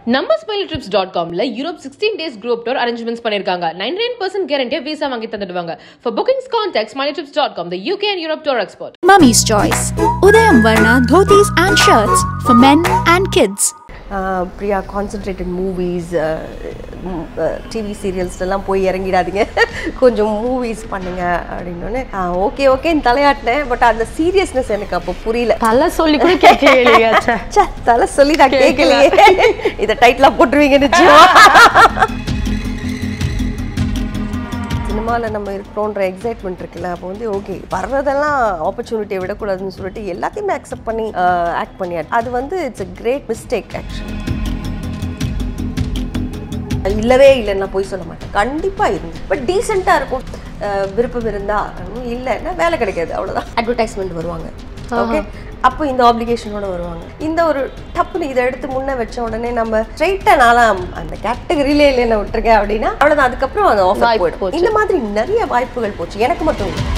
நம்ம smile trips dot காம்ல Europe sixteen days group tour arrangements பண்ணிருக்காங்க நைன் நைன் பர்சன்ட் கேரண்டியா விசா வாங்கி தந்துடுவாங்க for bookings contact smile trips dot com the UK and Europe tour expert Mummy's Choice. Udayam Varna dhotis and shirts for men and kids. Priya concentrated movies TV சீரியல்ஸ்லாம் போய் இறங்கிடாதீங்க கொஞ்சம் movies பண்ணுங்க அப்படின்னோடனே okay ஓகேன்னு தலையாட்டினேன் பட் அந்த சீரியஸ்னஸ் எனக்கு அப்போ புரியல தலை சொல்லி கூட கேட்கலையே ச்சே, தலை சொல்லி நான் கேட்கலையே இதை டைட்டிலாக போட்டுருவீங்க நிச்சயமா சினிமாவில் நம்ம இருக்கிறோன்ற எக்ஸைட்மெண்ட் இருக்குல்ல அப்போ வந்து ஓகே வர்றதெல்லாம் ஆப்பர்ச்சுனிட்டியை விடக்கூடாதுன்னு சொல்லிட்டு எல்லாத்தையுமே அக்செப்ட் பண்ணி ஆக்ட் பண்ணி அது வந்து it's a great mistake actually இல்லவே இல்லைன்னு நான் போய் சொல்ல மாட்டேன் கண்டிப்பாக இருந்து பட் டீசெண்டாக இருக்கும் அஹ் விருப்பம் இருந்தா ஹம், இல்லைன்னா வேலை கிடைக்காது அவ்வளோதான் அட்வர்டைஸ்மெண்ட் வருவாங்க ஓகே அப்போ இந்த ஆப்ளிகேஷனோட வருவாங்க இந்த ஒரு டப்புன்னு இதை எடுத்து முன்ன வச்ச உடனே நம்ம ஸ்ட்ரைட்டாக நாளாம் அந்த கேட்டகரியிலே இல்லை என்ன விட்டுருக்கேன் அப்படின்னா அவ்வளோதான் அதுக்கப்புறம் அந்த ஆஃபர் வாய்ப்பு போயிடும் போச்சு. இந்த மாதிரி நிறைய வாய்ப்புகள் போச்சு எனக்கு மட்டும் இல்லை.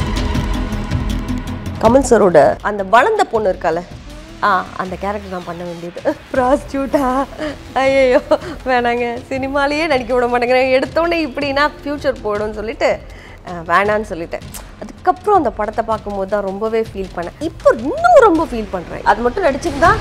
கமல் சரோட அந்த வளர்ந்த பொண்ணு இருக்கால ஆ அந்த கேரக்டர் நான் பண்ண வேண்டியது ப்ராஸ்டியூட்டா ஐயோ வேணாங்க சினிமாலேயே நடிக்க விட மாட்டேங்கிறேன் எடுத்தோடனே இப்படின்னா ஃப்யூச்சர் போயிடும்னு சொல்லிட்டு அஹ், வேணான்னு சொல்லிட்டேன் அதுக்கப்புறம் அந்த படத்தை பார்க்கும்போது தான் ரொம்பவே ஃபீல் பண்ணேன் இப்போ இன்னும் ரொம்ப ஃபீல் பண்ணுறேன் அது மட்டும் நடிச்சிருந்தா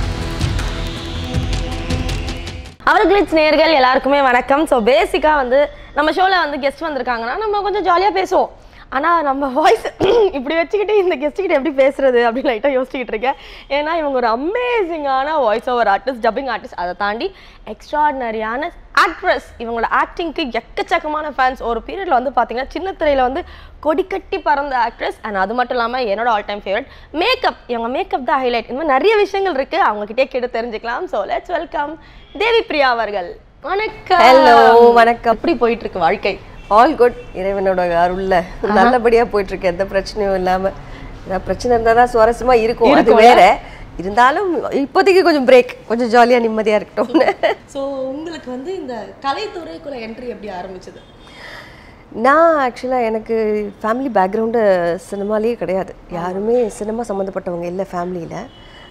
அவர்களிட்ஸ் நேர்கள் எல்லாருக்குமே வணக்கம் ஸோ பேசிக்காக வந்து நம்ம ஷோவில் வந்து கெஸ்ட் வந்திருக்காங்கன்னா நம்ம கொஞ்சம் ஜாலியாக பேசுவோம் ஆனால் நம்ம வாய்ஸ் இப்படி வச்சுக்கிட்டு இந்த கெஸ்ட்டுக்கிட்ட எப்படி பேசுறது அப்படின்னு லைட்டாக யோசிச்சுக்கிட்டு இருக்கேன் ஏன்னா இவங்க ஒரு அமேசிங்கான voice over artist dubbing artist அதை தாண்டி எக்ஸ்ட்ராடினரியான ஆக்ட்ரஸ் இவங்களோட ஆக்டிங்க்கு எக்கச்சக்கமான ஃபேன்ஸ் ஒரு பீரியடில் வந்து பார்த்தீங்கன்னா சின்ன திரையில் வந்து கொடிக்கட்டி பறந்த ஆக்ட்ரஸ் அண்ட் அது மட்டும் இல்லாமல் என்னோட ஆல் டைம் ஃபேவரட் மேக்கப் இவங்க மேக்கப் தான் ஹைலைட் இந்த மாதிரி நிறைய விஷயங்கள் இருக்குது அவங்ககிட்டே கேட்டு தெரிஞ்சுக்கலாம் so let's welcome Devi Priya அவர்கள் வணக்கம் Hello, வணக்கம். எப்படி போயிட்டு இருக்கு வாழ்க்கை ஆல் குட் இறைவனோட அருள்ல நல்லபடியா போயிட்டு இருக்கு எந்த பிரச்சனையும் இல்லாம ஏதாவது பிரச்சனை இருந்தா தான் சுவாரஸ்யமா இருக்கும் அது இருக்கும், வேற இருந்தாலும் இப்போதைக்கு கொஞ்சம் பிரேக் கொஞ்சம் ஜாலியா நிம்மதியா இருக்கட்டும்னு ஸோ உங்களுக்கு வந்து இந்த கலைத்துறைக்குள்ள என்ட்ரி எப்படி ஆரம்பிச்சது நான் ஆக்சுவலாக எனக்கு ஃபேமிலி பேக்ரவுண்டு சினிமாலேயே கிடையாது யாருமே சினிமா சம்மந்தப்பட்டவங்க இல்லை ஃபேமிலியில்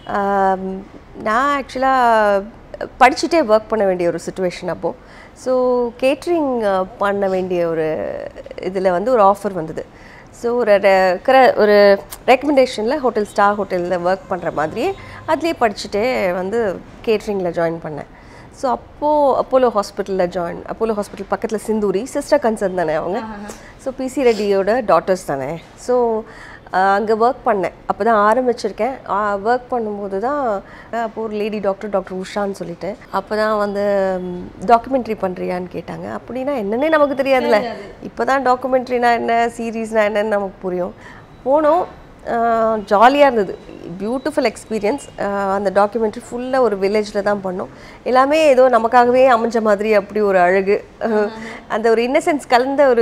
நான் ஆக்சுவலாக படிச்சுட்டே ஒர்க் பண்ண வேண்டிய ஒரு சுச்சுவேஷன் அப்போது ஸோ கேட்ரிங் பண்ண வேண்டிய ஒரு இதில் வந்து ஒரு ஆஃபர் வந்தது ஸோ ஒரு re- கர- ஒரு ரெக்கமெண்டேஷனில் ஹோட்டல் ஸ்டார் ஹோட்டலில் ஒர்க் பண்ணுற மாதிரியே அதுலேயே படிச்சுட்டே வந்து கேட்ரிங்கில் ஜாயின் பண்ணேன் ஸோ அப்போது அப்போலோ ஹாஸ்பிட்டலில் ஜாயின் அப்போலோ ஹாஸ்பிட்டல் பக்கத்தில் சிந்தூரி சிஸ்டர் கன்சர்ன் தானே அவங்க ஸோ பிசி ரெட்டியோட டாட்டர்ஸ் தானே ஸோ அங்கே ஒர்க் பண்ணேன் அப்போ தான் ஆரம்பிச்சிருக்கேன் ஒர்க் பண்ணும்போது தான் அப்போ ஒரு லேடி டாக்டர் டாக்டர் உஷான்னு சொல்லிட்டு அப்போ தான் வந்து டாக்குமெண்ட்ரி பண்ணுறியான்னு கேட்டாங்க அப்படின்னா என்னன்னே நமக்கு தெரியாதுல்ல இப்போ தான் டாக்குமெண்ட்ரினா என்ன சீரீஸ்னா என்னன்னு நமக்கு புரியும் போனோம் ஜாலியாக இருந்தது பியூட்டிஃபுல் எக்ஸ்பீரியன்ஸ் அந்த டாக்குமெண்ட்ரி ஃபுல்லாக ஒரு வில்லேஜில் தான் பண்ணோம் எல்லாமே ஏதோ நமக்காகவே அமைஞ்ச மாதிரி அப்படி ஒரு அழகு அஹ், அந்த ஒரு இன்னசென்ஸ் கலந்த ஒரு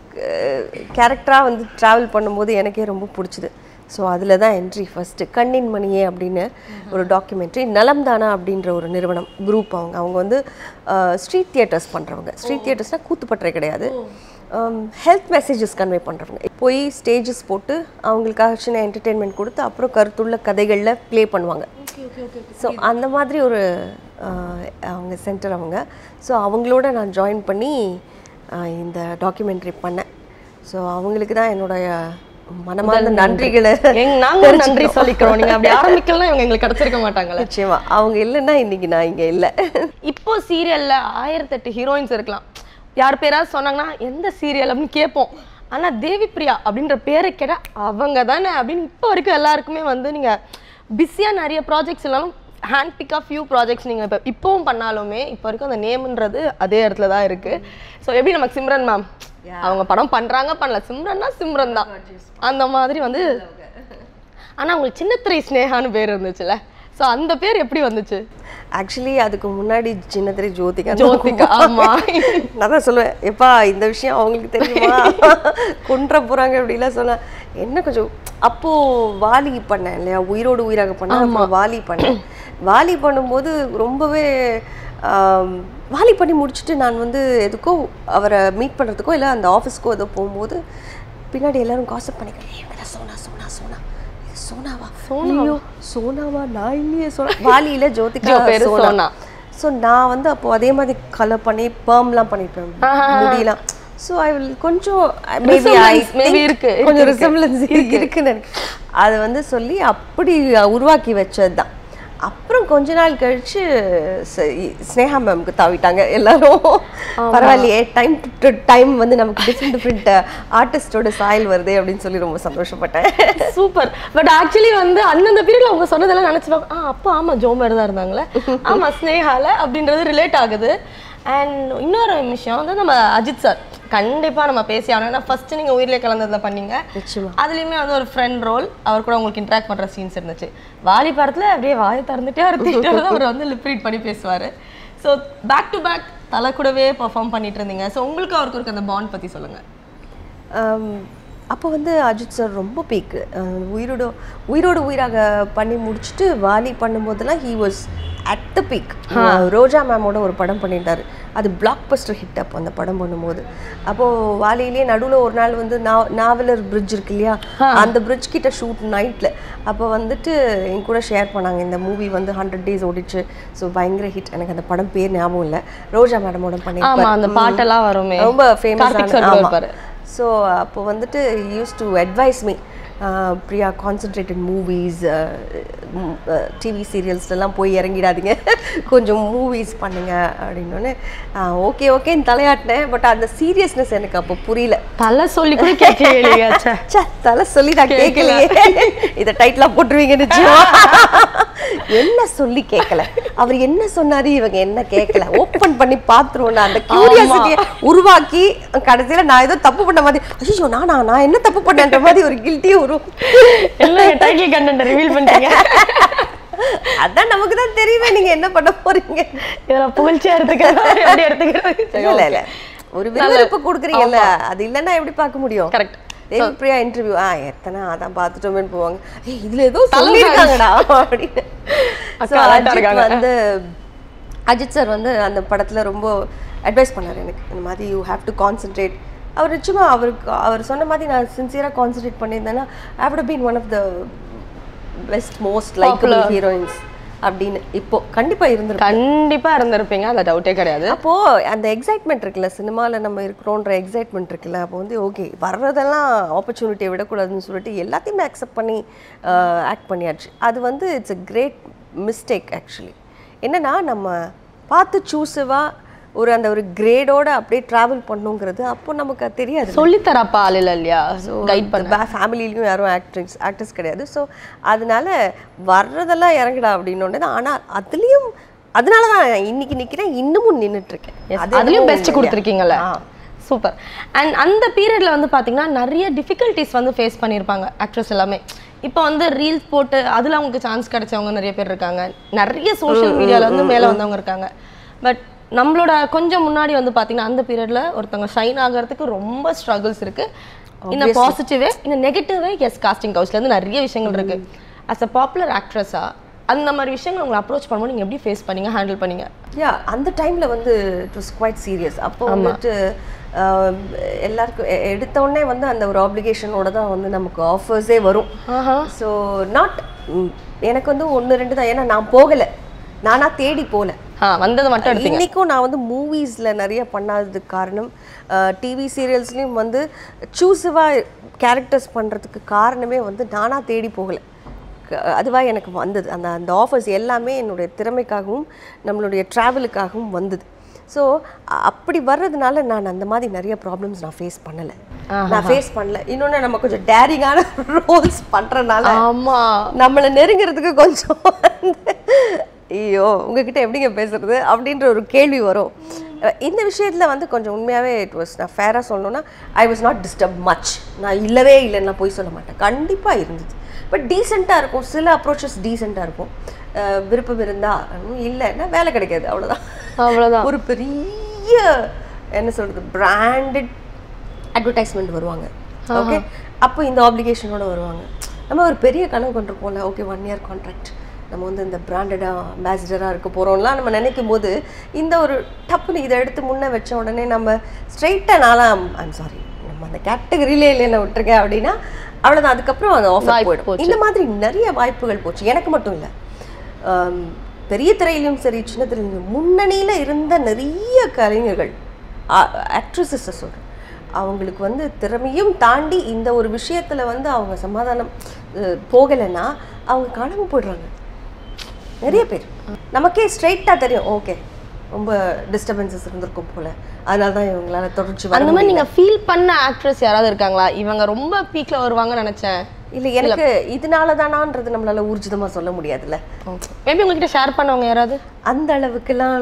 கேரக்டராக வந்து ட்ராவல் பண்ணும்போது எனக்கே ரொம்ப பிடிச்சிது ஸோ அதில் தான் என்ட்ரி ஃபஸ்ட்டு கண்ணின் மணியே அப்படின்னு ஒரு டாக்குமெண்ட்ரி நலம்தானா அப்படின்ற ஒரு நிறுவனம் குரூப் அவங்க அவங்க வந்து ஸ்ட்ரீட் தியேட்டர்ஸ் பண்ணுறவங்க ஸ்ட்ரீட் தியேட்டர்ஸ்னால் கூத்துப்பற்றை கிடையாது ஹெல்த் மெசேஜஸ் கன்வே பண்ணுறவங்க போய் ஸ்டேஜஸ் போட்டு அவங்களுக்காக சின்ன என்டர்டெயின்மெண்ட் கொடுத்து அப்புறம் கருத்துள்ள கதைகளில் ப்ளே பண்ணுவாங்க ஸோ அந்த மாதிரி ஒரு அஹ், அவங்க சென்டர் அவங்க ஸோ அவங்களோட நான் ஜாயின் பண்ணி அஹ், இந்த டாக்குமெண்ட்ரி பண்ணேன் ஸோ அவங்களுக்கு தான் என்னுடைய மனமார்ந்த நன்றிகளை எங்க நாங்களும் நன்றி சொல்லிக்கிறோம் நீங்க அப்படி ஆரம்பிக்கலாம் இவங்க எங்களுக்கு கிடைச்சிருக்க மாட்டாங்கல்ல நிச்சயமா அவங்க இல்லைன்னா இன்னைக்கு நான் இங்கே இல்லை இப்போ சீரியல்ல ஆயிரத்தெட்டு ஹீரோயின்ஸ் இருக்கலாம் யார் பேராவது சொன்னாங்கன்னா எந்த சீரியல் அப்படின்னு கேட்போம் ஆனா தேவி பிரியா அப்படின்ற பேரை கேட்டா அவங்க தானே அப்படின்னு இப்போ வரைக்கும் எல்லாருக்குமே வந்து நீங்க பிஸியா நிறைய ப்ராஜெக்ட்ஸ் இல்லாலும் hand pick of few projects நீங்க இப்போ இப்போவும் பண்ணாலுமே இப்போ வரைக்கும் அந்த நேம்ன்றது அதே இடத்துல தான் இருக்கு ஸோ எப்படி நமக்கு சிம்ரன் மேம் அவங்க படம் பண்றாங்க பண்ணல சிம்ரன்னா சிம்ரன் தான் அந்த மாதிரி வந்து ஆனா உங்களுக்கு சின்னத்திரை ஸ்னேகான்னு பேர் இருந்துச்சுல்ல ஸோ அந்த பேர் எப்படி வந்துச்சு ஆக்சுவலி அதுக்கு முன்னாடி சின்னத்திரை ஜோதிகா ஜோதிகா, ஆமா. நான் தான் சொல்லுவேன் எப்பா இந்த விஷயம் அவங்களுக்கு தெரியுமா கொன்ற போறாங்க அப்படிலாம் சொன்னேன் என்ன கொஞ்சம் அப்போ வாலி பண்ணேன் இல்லையா உயிரோடு உயிராக பண்ணேன் அப்புறம் வாலி பண்ணேன் வாலி பண்ணும்போது ரொம்பவே ஆம், வாலி பண்ணி முடிச்சுட்டு நான் வந்து எதுக்கோ அவரை மீட் பண்ணுறதுக்கோ இல்லை அந்த ஆஃபீஸ்க்கோ ஏதோ போகும்போது பின்னாடி எல்லாரும் காசப் பண்ணிக்கிறேன் "ஏய், இவங்க தான் சோனா சோனா சோனா இது சோனாவா ஐயோ சோனாவா நான் இல்லையே சோனா வாலியில ஜோதிகா ஜோ பேரு சோனா சோனா. ஸோ நான் வந்து அப்போ அதே மாதிரி கலர் பண்ணி பெர்ம்லாம் பண்ணிப்பேன் முடியலாம் ஸோ ஐ வில் கொஞ்சம் மேபி ஐ Resemblance maybe இருக்கு, கொஞ்சம் இருக்கு, ரிசம்பிளன்ஸ் இருக்குன்னு எனக்கு அதை வந்து சொல்லி அப்படி உருவாக்கி வச்சது தான் அப்புறம் கொஞ்ச நாள் கழிச்சு ச- ஸ்னேகா மேம்க்கு தாவிட்டாங்க எல்லாரும் பரவாயில்லையே டைம் டு டைம் வந்து நமக்கு டிஃப்ரெண்ட் டிஃப்ரெண்ட் ஆர்டிஸ்டோட சாயல் வருது அப்படின்னு சொல்லி ரொம்ப சந்தோஷப்பட்டேன் சூப்பர் பட் ஆக்சுவலி வந்து அந்தந்த பீரியட்ல அவங்க சொன்னதெல்லாம் நினைச்சு பார்க்க ஆ அப்போ ஆமா ஜோ மாதிரி தான் இருந்தாங்களே ஆமா ஸ்னேகால அப்படின்றது ரிலேட் ஆகுது அண்ட் இன்னொரு விஷயம் வந்து நம்ம அஜித் சார் கண்டிப்பா நம்ம பேசி ஆகணும் ஏன்னா ஃபர்ஸ்ட் நீங்க உயிரிலே கலந்ததுல பண்ணீங்க நிச்சயமா. அதுலயுமே வந்து ஒரு ஃப்ரெண்ட் ரோல் அவர் கூட உங்களுக்கு இன்ட்ராக்ட் பண்ற சீன்ஸ் இருந்துச்சு வாலி படத்துல அப்படியே வாயை திறந்துட்டே அறுத்திட்டு அவர் வந்து லிப் ரீட் பண்ணி பேசுவாரு ஸோ பேக் டு பேக் தலை கூடவே பெர்ஃபார்ம் பண்ணிட்டு இருந்தீங்க ஸோ உங்களுக்கு அவருக்கு இருக்க அந்த பாண்ட் பத்தி சொல்லுங்க அப்போ வந்து அஜித் சார் ரொம்ப பீக்கு உயிரோட உயிரோடு உயிராக பண்ணி முடிச்சுட்டு வாலி பண்ணும்போதெல்லாம் he was at the peak Roja மேமோட ஒரு படம் பண்ணிட்டாரு அது பிளாக் பஸ்டர் ஹிட் அப்போ அந்த படம் பண்ணும்போது அப்போது வாலியிலே நடுவில் ஒரு நாள் வந்து நா- நாவலர் பிரிட்ஜ் இருக்கு இல்லையா அந்த பிரிட்ஜ் கிட்ட ஷூட் நைட்டில் அப்போ வந்துட்டு என் கூட ஷேர் பண்ணாங்க இந்த மூவி வந்து ஹண்ட்ரட் டேஸ் ஓடிச்சு ஸோ பயங்கர ஹிட் எனக்கு அந்த படம் பேர் ஞாபகம் இல்லை ரோஜா மேடமோட பண்ணி ஆமா அந்த பாட்டெல்லாம் வருமே ரொம்ப கார்த்திக் சார் கூட ஃபேமஸ் இருப்பாரு ஸோ அப்போ வந்துட்டு use to advise me Priya concentrated movies TV சீரியல்ஸ்லாம் போய் இறங்கிடாதீங்க கொஞ்சம் மூவிஸ் பண்ணுங்க அப்படின்னோடனே ஓகே ஓகேன்னு தலையாட்டினேன் பட் அந்த சீரியஸ்னஸ் எனக்கு அப்போ புரியல தலை சொல்லி கூட கேட்கலையே ச்சே. ச்சே, தலை சொல்லி நான் கேட்கலையே இதை டைட்டிலாக போட்டுருவீங்க நிச்சயமா என்ன சொல்லி கேட்கல அவர் என்ன சொன்னாரு இவங்க என்ன கேட்கல ஓப்பன் பண்ணி பார்த்துருவோம் அந்த கியூரியாசிட்டியை உருவாக்கி கடைசியில நான் ஏதோ தப்பு பண்ண மாதிரி ஐயோ நானா நான் என்ன தப்பு பண்ணேன்ற மாதிரி ஒரு கில்ட்டியே உருவம் எல்லாம் டைட்டில் கண்டென்ட் ரிவீல் பண்ணிட்டீங்க அதான் நமக்கு தான் தெரியுமே நீங்க என்ன பண்ண போறீங்க இதெல்லாம் புகழ்ச்சியா எடுத்துக்கிறது எப்படி எடுத்துக்கிறது இல்ல இல்ல ஒரு விறுவிறுப்பு கொடுக்குறீங்கல்ல அது இல்லைன்னா எப்படி பார்க்க முடியும் கரெக்ட் தேவி பிரியா இன்டர்வியூ ஆ எத்தனை அதான் பார்த்துட்டோமேன்னு போவாங்க ஏய் இதுல ஏதோ சொல்லியிருக்காங்கடா அப்படின்னு So, அக்கா alert ஆ அஜித் இருக்காங்க. வந்து அஜித் சார் வந்து அந்த படத்துல ரொம்ப அட்வைஸ் பண்ணாரு எனக்கு இந்த மாதிரி யூ ஹேவ் டு கான்சென்ட்ரேட் அவர் நிச்சயமா அவருக்கு அவர் சொன்ன மாதிரி நான் சின்சியரா கான்சென்ட்ரேட் பண்ணியிருந்தேன்னா I would have been one of the best most likeable Popular. Heroines அப்படின்னு இப்போ கண்டிப்பா இருந்திருக்கும் கண்டிப்பா இருந்திருப்பீங்க அந்த டவுட்டே கிடையாது அப்போ அந்த எக்ஸைட்மெண்ட் இருக்குல்ல சினிமாவில் நம்ம இருக்கிறோன்ற எக்ஸைட்மெண்ட் இருக்குல்ல அப்போ வந்து ஓகே வர்றதெல்லாம் ஆப்பர்ச்சுனிட்டியை விடக்கூடாதுன்னு சொல்லிட்டு எல்லாத்தையுமே அக்செப்ட் பண்ணி ஆக்ட் பண்ணியாச்சு அது வந்து it's a great mistake actually என்னன்னா நம்ம பார்த்து சூஸிவாக ஒரு அந்த ஒரு கிரேடோட அப்படியே ட்ராவல் பண்ணுங்கிறது அப்போ நமக்கு அது தெரியாது சொல்லி தரப்பா ஆள் இல்ல இல்லையா கைட் பண்ண ஃபேமிலிலையும் யாரும் ஆக்ட்ரிஸ் ஆக்டர்ஸ் கிடையாது ஸோ அதனால வர்றதெல்லாம் இறங்குடா அப்படின்னு தான் ஆனால் அதுலேயும் அதனால தான் இன்னைக்கு நிற்கிறேன் இன்னமும் நின்றுட்டு இருக்கேன் அது அதுலயும் என்னமோ பெஸ்ட் உண்மையா. கொடுத்துருக்கீங்கல்ல ஆ. சூப்பர் அண்ட் அந்த பீரியட்ல வந்து பாத்தீங்கன்னா நிறைய டிஃபிகல்ட்டிஸ் வந்து ஃபேஸ் பண்ணியிருப்பாங்க ஆக்ட்ரஸ் எல்லாமே இப்போ வந்து ரீல்ஸ் போட்டு அதுல அவங்களுக்கு சான்ஸ் கிடைச்சவங்க நிறைய பேர் இருக்காங்க நிறைய சோஷியல் மீடியால வந்து மேல வந்தவங்க இருக்காங்க பட் நம்மளோட கொஞ்சம் முன்னாடி வந்து பாத்தீங்கன்னா அந்த பீரியட்ல ஒருத்தவங்க ஷைன் ஆகிறதுக்கு ரொம்ப ஸ்ட்ரகிள்ஸ் இருக்கு இந்த பாசிட்டிவே இந்த நெகட்டிவே எஸ் காஸ்டிங் கவுச்ல இருந்து நிறைய விஷயங்கள் இருக்கு அஸ் அ பாப்புலர் ஆக்ட்ரஸா அந்த மாதிரி விஷயங்கள் உங்களை அப்ரோச் பண்ணும்போது நீங்க எப்படி ஃபேஸ் பண்ணீங்க ஹேண்டில் பண்ணீங்க யா அந்த டைம்ல வந்து இட் வாஸ் குவைட் சீரியஸ் அப்போ வந்துட்டு ஆஹ், எல்லாருக்கும் எ- எடுத்த உடனே வந்து அந்த ஒரு ஆப்ளிகேஷனோட தான் வந்து நமக்கு ஆஃபர்ஸே வரும் ஸோ நாட் எனக்கு வந்து ஒன்று ரெண்டு தான் ஏன்னா நான் போகலை நானா தேடி போகல ஆ வந்தது மட்டும் எடுத்தீங்க இன்னைக்கும் நான் வந்து மூவிஸில் நிறைய பண்ணாததுக்கு காரணம் டிவி சீரியல்ஸ்லேயும் வந்து சூஸிவாக கேரக்டர்ஸ் பண்ணுறதுக்கு காரணமே வந்து நானாக தேடி போகலை அதுவாக எனக்கு வந்தது அந்த அந்த ஆஃபர்ஸ் எல்லாமே என்னுடைய திறமைக்காகவும் நம்மளுடைய ட்ராவலுக்காகவும் வந்தது ஸோ அப்படி வர்றதுனால நான் அந்த மாதிரி நிறைய ப்ராப்ளம்ஸ் நான் ஃபேஸ் பண்ணலை நான் ஃபேஸ் பண்ணல இன்னொன்று நம்ம கொஞ்சம் டேரிங்கான ரோல்ஸ் பண்ணுறனால ஆமா நம்மளை நெருங்கிறதுக்கு கொஞ்சம் வந்து, ஐயோ உங்ககிட்ட எப்படிங்க பேசுறது அப்படின்ற ஒரு கேள்வி வரும் அஹ் இந்த விஷயத்தில் வந்து கொஞ்சம் உண்மையாகவே இட் வாஸ் நான் ஃபேராக சொல்லணும்னா I was not disturb much நான் இல்லவே இல்லைன்னு நான் போய் சொல்ல மாட்டேன் கண்டிப்பாக இருந்தது பட் டீசெண்டாக இருக்கும் சில அப்ரோச்சஸ் டீசெண்டாக இருக்கும் அஹ் விருப்பம் இருந்தா ம், இல்லைன்னா வேலை கிடைக்காது அவ்வளோதான் அவ்வளவுதான் ஒரு பெரிய என்ன சொல்றது பிராண்டட் அட்வர்டைஸ்மெண்ட் வருவாங்க ஓகே அப்போ இந்த ஆப்ளிகேஷனோட வருவாங்க நம்ம ஒரு பெரிய கனவு கொண்டிருப்போம்ல ஓகே ஒன் இயர் கான்ட்ராக்ட் நம்ம வந்து இந்த பிராண்டடாக அம்பாசிடராக இருக்க போகிறோம்லாம் நம்ம நினைக்கும் போது இந்த ஒரு டப்புன்னு இதை எடுத்து முன்னே வச்ச உடனே நம்ம ஸ்ட்ரைட்டாக நாளாம் ஐம் சாரி நம்ம அந்த கேட்டகரியிலே இல்லை என்ன விட்டுருக்கேன் அப்படின்னா அவ்வளோதான் அதுக்கப்புறம் அந்த ஆஃபர் வாய்ப்பு போயிடும் போச்சு. இந்த மாதிரி நிறைய வாய்ப்புகள் போச்சு எனக்கு மட்டும் இல்லை பெரிய திரையிலும் சரி சின்ன திரையிலும் முன்னணியில் இருந்த நிறைய கலைஞர்கள் ஆக்ட்ரஸஸை சொல்கிறேன் அவங்களுக்கு வந்து திறமையும் தாண்டி இந்த ஒரு விஷயத்தில் வந்து அவங்க சமாதானம் அஹ், போகலைன்னா அவங்க காணாமல் போயிடுறாங்க நிறைய பேர் நமக்கே ஸ்ட்ரைட்டாக தெரியும் ஓகே ரொம்ப டிஸ்டர்பன்சஸ் இருந்திருக்கும் போல அதனால தான் இவங்களால தொடர்ச்சி வர அந்த மாதிரி நீங்க ஃபீல் பண்ண ஆக்ட்ரஸ் யாராவது இருக்காங்களா இவங்க ரொம்ப பீக்ல வருவாங்கன்னு நினைச்சேன் இல்லை எனக்கு இதனால தானான்றது நம்மளால ஊர்ஜிதமாக சொல்ல முடியாதுல்ல மேபி உங்ககிட்ட ஷேர் பண்ணவங்க யாராவது அந்த அளவுக்குலாம்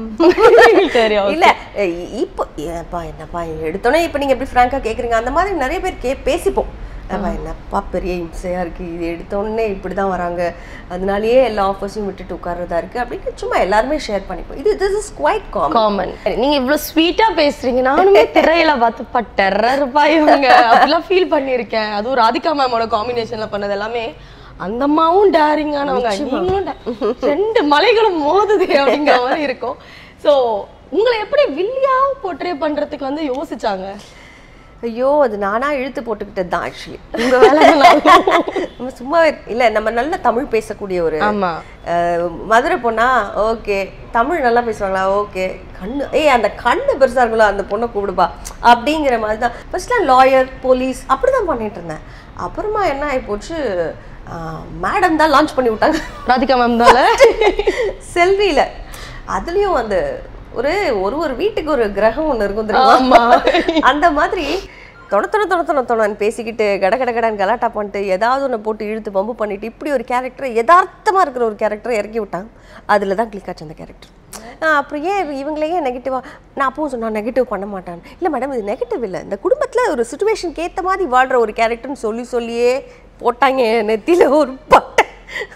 சரி இல்ல இ- இப்போ ஏப்பா என்னப்பா எடுத்தோன்னே இப்போ நீங்க எப்படி ஃப்ராங்கா கேக்குறீங்க அந்த மாதிரி நிறைய பேர் கே பேசிப்போம் ஏப்பா என்னப்பா பெரிய இம்சையா இருக்கு இது எடுத்தோடனே இப்படி தான் வராங்க அதனாலயே எல்லா ஆஃபர்ஸையும் விட்டுட்டு உட்கார்றதா இருக்கு அப்படின்னு சும்மா எல்லாருமே ஷேர் பண்ணிப்போம் இது this is quite common common நீங்க இவ்வளவு ஸ்வீட்டா பேசுறீங்க நானுமே திரையில பார்த்து பட்டர்றப்பா இவங்க அப்படிலாம் ஃபீல் பண்ணியிருக்கேன் அதுவும் ராதிகா மேமோட காம்பினேஷன்ல பண்ணது எல்லாமே அந்த அம்மாவும் டேரிங்கானவங்க நீங்களும் da- ரெண்டு மலைகளும் மோதுது அப்படிங்கிற மாதிரி இருக்கும் ஸோ உங்களை எப்படி வில்லியா போர்ட்ரே பண்றதுக்கு வந்து யோசிச்சாங்க ஐயோ அது நானா இழுத்து போட்டுக்கிட்டது தான் ஆக்சுவலி உங்க வேலை நம்ம சும்மாவே இல்ல நம்ம நல்ல தமிழ் பேசக்கூடிய ஒரு ஆமா அஹ், மதுரை பொண்ணா ஓகே தமிழ் நல்லா பேசுவாங்களா ஓகே கண்ணு ஏய் அந்த கண்ணு பெருசா இருக்குல்ல அந்த பொண்ணை கூப்பிடுப்பா அப்படிங்கிற மாதிரி தான் ஃபர்ஸ்ட்லாம் லாயர் போலீஸ் அப்படி தான் பண்ணிட்டு இருந்தேன் அப்புறமா என்ன ஆகி போச்சு மேடம் தான் லான்ச் பண்ணி விட்டாங்க ராதிகா மேம் தால செல்வியில அதுலயும் அந்த ஒரு ஒரு ஒரு வீட்டுக்கு ஒரு கிரகம் ஒண்ணு இருக்கும் ஆமா. தெரியுமா அந்த மாதிரி தொண தொண தொண தொண தொணன்னு பேசிக்கிட்டு கட கட கடன்னு கலாட்டா பண்ணிட்டு ஏதாவது ஒன்று போட்டு இழுத்து பம்பு பண்ணிட்டு இப்படி ஒரு கேரக்டர் யதார்த்தமா இருக்கிற ஒரு கேரக்டரை இறக்கி விட்டாங்க அதில் தான் கிளிக் ஆச்சு அந்த கேரக்டர் அப்புறம் ஏன் இவ- இவங்களே ஏன் நெகட்டிவாக நான் அப்பவும் சொன்னேன் நெகட்டிவ் பண்ண மாட்டேன் இல்லை மேடம் இது நெகட்டிவ் இல்லை இந்த குடும்பத்தில் ஒரு சுச்சுவேஷனுக்கு ஏற்ற மாதிரி வாழ்கிற ஒரு கேரக்டர்னு சொல்லி சொல்லியே போட்டாங்க என் நெத்தியில ஒரு பட்டை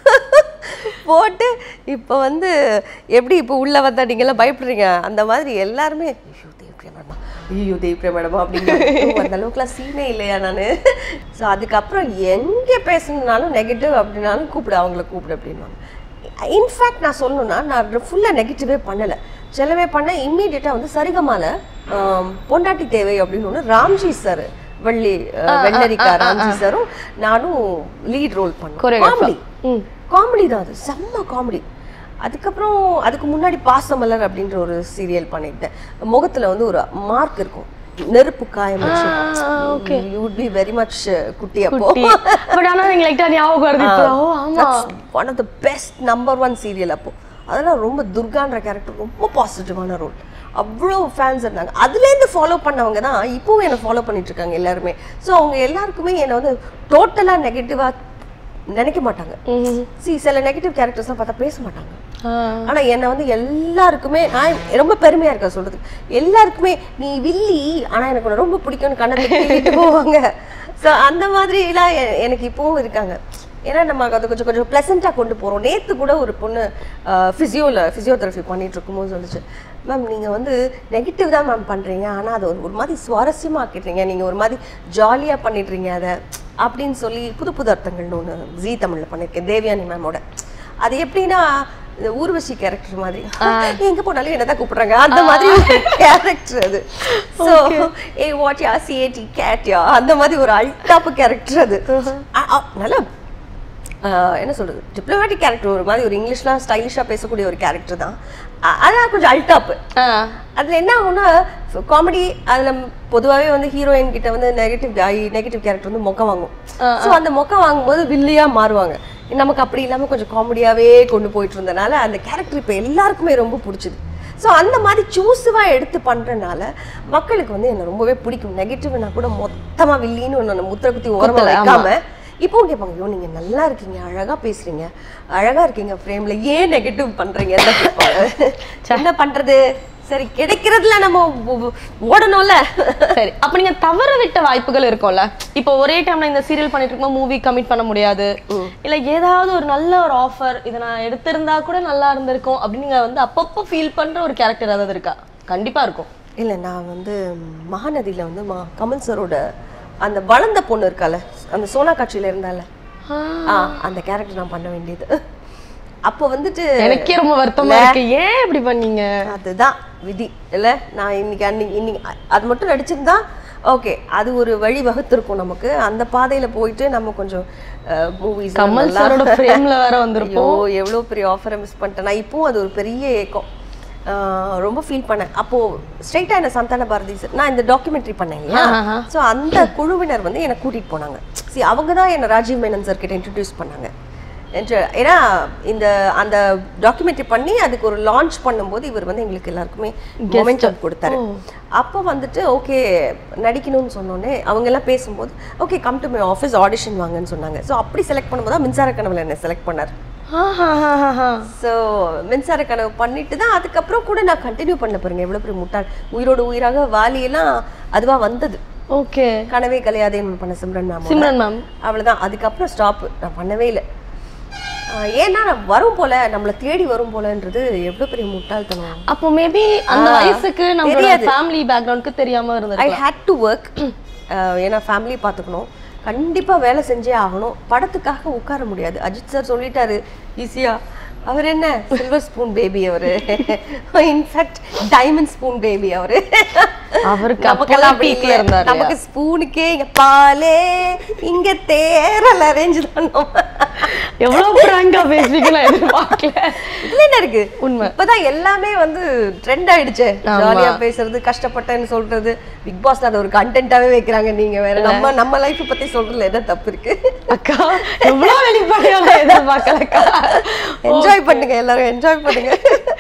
போட்டு இப்போ வந்து எப்படி இப்போ உள்ள வந்தா நீங்களாம் பயப்படுறீங்க அந்த மாதிரி எல்லாருமே ஐயோ தேவ்பிரியா மேடமா ஐயோ தேவ்பிரியா மேடமா அப்படிங்கிற அந்த அளவுக்குலாம் சீனே இல்லையா நான் ஸோ அதுக்கப்புறம் எங்கே பேசணுன்னாலும் நெகட்டிவ் அப்படின்னாலும் கூப்பிடு அவங்கள கூப்பிடு அப்படின்வாங்க இன்ஃபேக்ட் நான் சொல்லணும்னா நான் ஃபுல்லாக நெகட்டிவே பண்ணலை சிலவே பண்ண இம்மீடியட்டாக வந்து சரிகமால ஆம், பொண்டாட்டி தேவை அப்படின்னு ஒன்று ராம்ஜி சார் வெள்ளி அஹ், வெள்ளரிக்கா ராம்ஜி சாரும் நானும் லீட் ரோல் பண்ணோம் Choreographer. காமெடி காமெடி தான் அது செம்ம காமெடி அதுக்கப்புறம் அதுக்கு முன்னாடி பாசமலர் அப்படின்ற ஒரு சீரியல் பண்ணிட்டேன் முகத்துல வந்து ஒரு மார்க் இருக்கும் நெருப்பு காயம் வச்சு okay. You would be very much குட்டி அப்போ குட்டி பட் ஆனா நீங்க லைட்டா ஞாபகம் வருது இப்போ ஓ ஆமா one of the best number one serial அப்போ அதெல்லாம் ரொம்ப துர்கான்ற கேரக்டர் ரொம்ப பாசிட்டிவான ரோல் அவ்வளோ ஃபேன்ஸ் இருந்தாங்க அதுலேருந்து ஃபாலோ பண்ணவங்க தான் இப்போவும் என்னை ஃபாலோ பண்ணிட்டு இருக்காங்க எல்லாருமே ஸோ அவங்க எல்லாருக்குமே என்னை வந்து டோட்டலாக நெகட்டிவாக நினைக்க மாட்டாங்க சி சில நெகட்டிவ் கேரக்டர்ஸ்லாம் பார்த்தா பேச மாட்டாங்க ஆனா என்னை வந்து எல்லாருக்குமே நான் ரொம்ப பெருமையா இருக்கேன் சொல்றது எல்லாருக்குமே நீ வில்லி ஆனா எனக்கு உன்னை ரொம்ப பிடிக்கும்னு கண்ணத்தை கிள்ளிட்டு போவாங்க ஸோ அந்த மாதிரிலாம் எ- எனக்கு இப்பவும் இருக்காங்க ஏன்னா நம்ம அதை கொஞ்சம் கொஞ்சம் ப்ளசண்ட்டாக கொண்டு போகிறோம் நேற்று கூட ஒரு பொண்ணு ஃபிசியோவில் ஃபிசியோதெரபி பண்ணிட்டு இருக்கும்போது சொல்லுச்சு மேம் நீங்கள் வந்து நெகட்டிவ் தான் மேம் பண்ணுறீங்க ஆனால் அதை ஒரு ஒரு மாதிரி சுவாரஸ்யமாக ஆக்கிடுறீங்க நீங்கள் ஒரு மாதிரி ஜாலியாக பண்ணிடுறீங்க அதை அப்படின்னு சொல்லி புது புது அர்த்தங்கள்னு ஒன்று ஜீ தமிழில் பண்ணியிருக்கேன் தேவயானி மேமோட அது எப்படின்னா இந்த ஊர்வசி கேரக்டர் மாதிரி எங்க போனாலும் என்னதான் கூப்பிடுறாங்க அந்த மாதிரி கேரக்டர் அது ஸோ ஏ வாட் யா சிஏடி கேட் யா அந்த மாதிரி ஒரு அல்டாப் கேரக்டர் அது அ- அ- நல்லா ஆஹ், என்ன சொல்றது டிப்ளமேட்டிக் கேரக்டர் ஒரு மாதிரி ஒரு இங்கிலீஷ்லாம் ஸ்டைலிஷாக பேசக்கூடிய ஒரு கேரக்டர் தான் அ- அதான் கொஞ்சம் அல்டாப்பு அதில் என்ன ஆகும்னா காமெடி அதில் பொதுவாகவே வந்து ஹீரோயின் கிட்ட வந்து நெகட்டிவ் நெகட்டிவ் கேரக்டர் வந்து மொக்க வாங்கும் ஸோ அந்த மொக்க வாங்கும்போது வில்லியாக மாறுவாங்க நமக்கு அப்படி இல்லாமல் கொஞ்சம் காமெடியாகவே கொண்டு போயிட்டு இருந்தனால அந்த கேரக்டர் இப்போ எல்லாருக்குமே ரொம்ப பிடிச்சிது ஸோ அந்த மாதிரி சூஸுவாக எடுத்து பண்ணுறனால மக்களுக்கு வந்து என்ன ரொம்பவே பிடிக்கும் நெகட்டிவ்னா கூட மொத்தமாக வில்லின்னு ஒன்று முத்திர குத்தி ஓரமாக குத்தல, ஆமா. வைக்காம இப்போ கேட்பாங்க ஐயோ நீங்க நல்லா இருக்கீங்க அழகா பேசுறீங்க அழகா இருக்கீங்க ஃப்ரேம்ல ஏன் நெகட்டிவ் பண்றீங்க என்ன பண்றது சரி கிடைக்கிறதுல நம்ம ஓ- ஓ- ஓடணும்ல சரி அப்ப நீங்க தவற விட்ட வாய்ப்புகள் இருக்கும்ல இப்போ ஒரே டைம்ல இந்த சீரியல் பண்ணிட்டு இருக்கும்போது மூவி கமிட் பண்ண முடியாது இல்ல ஏதாவது ஒரு நல்ல ஒரு ஆஃபர் இதை நான் எடுத்திருந்தா கூட நல்லா இருந்திருக்கும் அப்படின்னு நீங்க வந்து அப்பப்போ ஃபீல் பண்ற ஒரு கேரக்டர் ஏதாவது இருக்கா கண்டிப்பா இருக்கும் இல்ல நான் வந்து மகாநதியில வந்து மா கமல் சரோட அந்த வளர்ந்த பொண்ணு இருக்கால அந்த சோனா காட்சியில இருந்தால ஆ, அந்த கேரக்டர் நான் பண்ண வேண்டியது அப்போ வந்துட்டு எனக்கே ரொம்ப வருத்தமா இருக்கு ஏன் இப்படி பண்ணீங்க அதுதான் விதி இல்ல நான் இன்னைக்கு அன்னைக்கு இன்னைக்கு அ- அது மட்டும் நடிச்சிருந்தா ஓகே அது ஒரு வழி வகுத்திருக்கும் நமக்கு அந்த பாதையில போயிட்டு நம்ம கொஞ்சம் மூவிஸ் கமல் சாரோட ஃப்ரேம்ல வேற வந்திருப்போம் ஐயோ எவ்வளோ பெரிய ஆஃபரை மிஸ் பண்ணிட்டேன் நான் இப்போவும் அது ஒரு பெரிய ஏக்கம் ஆஹ் ரொம்ப ஃபீல் பண்ணேன் அப்போ ஸ்ட்ரைட்டாக என்ன சந்தான பாரதி sir- நான் இந்த டாக்குமெண்ட்ரி பண்ணேன் இல்லையா ஸோ அந்த குழுவினர் வந்து என்னை கூட்டிட்டு போனாங்க சி அவங்க தான் என்னை ராஜீவ் மேனன் சார் கிட்ட இன்ட்ரடியூஸ் பண்ணாங்க என்று- ஏன்னா இந்த அந்த டாக்குமெண்ட்ரி பண்ணி அதுக்கு ஒரு லான்ச் பண்ணும்போது இவர் வந்து எங்களுக்கு எல்லாருக்குமே மொமெண்டம் கொடுத்தாரு அப்போ வந்துட்டு ஓகே நடிக்கணும்னு சொன்னோன்னே அவங்க எல்லாம் பேசும்போது okay come to my office audition வாங்கன்னு சொன்னாங்க ஸோ அப்படி செலக்ட் பண்ணும்போது தான் மின்சார கனவுல என்னை செலக்ட் பண்ணார் ஆஹாஹாஹா. ஸோ மின்சார கனவு பண்ணிட்டு தான் அதுக்கப்புறம் கூட நான் கண்டினியூ பண்ண பாருங்க எவ்வளோ பெரிய முட்டாள் உயிரோடு உயிராக வாலியெல்லாம் அதுவாக வந்தது ஓகே கனவே கலையாதேன்னு பண்ண சிம்ரன் மேம் சிம்ரன் மேம் அவ்வளோதான் அதுக்கப்புறம் ஸ்டாப் நான் பண்ணவே இல்லை ஆஹ் ஏன்னா நான் வரும் போல நம்மளை தேடி வரும் போலன்றது எவ்வளோ பெரிய முட்டாள்தனம் அப்போ மேபி அந்த ஆ, வயசுக்கு நம்மளோட தெரியாது. ஃபேமிலி பேக்ரவுண்ட்க்கு தெரியாம ஐ இருந்திருக்கலாம் ஹேட் டு ஒர்க் ஏன்னா ஃபேமிலி பார்த்துக்கணும் கண்டிப்பாக வேலை செஞ்சே ஆகணும் படத்துக்காக உட்கார முடியாது அஜித் சார் சொல்லிட்டாரு ஈஸியாக அவர் என்ன சில்வர் ஸ்பூன் பேபி அவரு இன்ஃபேக்ட் டைமண்ட் ஸ்பூன் பேபி அவரு அவருக்கு நமக்கெல்லாம் அப்போவே அப்படி peak ல இல்ல. இருந்தாரு நமக்கு ஸ்பூனுக்கே இங்க பாலே இங்க தேரல ரேஞ்சு தான் நம்ம. எவ்வளவு பிராங்கா பேசுவீங்க நான் எதிர்பார்க்கல இதுல என்ன இருக்கு உண்மை. இப்பதான் எல்லாமே வந்து ட்ரெண்ட் ஆயிடுச்சு ஆமா. ஜாலியா பேசுறது கஷ்டப்பட்டேன்னு சொல்றது பிக் பாஸ்ல அதை ஒரு கண்டென்ட்டாவே வைக்கிறாங்க நீங்க வேற நம்ம நம்ம லைஃப் பத்தி சொல்றதுல என்ன தப்பு இருக்கு அக்கா எவ்வளவு வெளிப்படையா நான் எதிர்பார்க்கலக்கா என்ஜாய் பண்ணுங்க எல்லாரும் என்ஜாய் பண்ணுங்க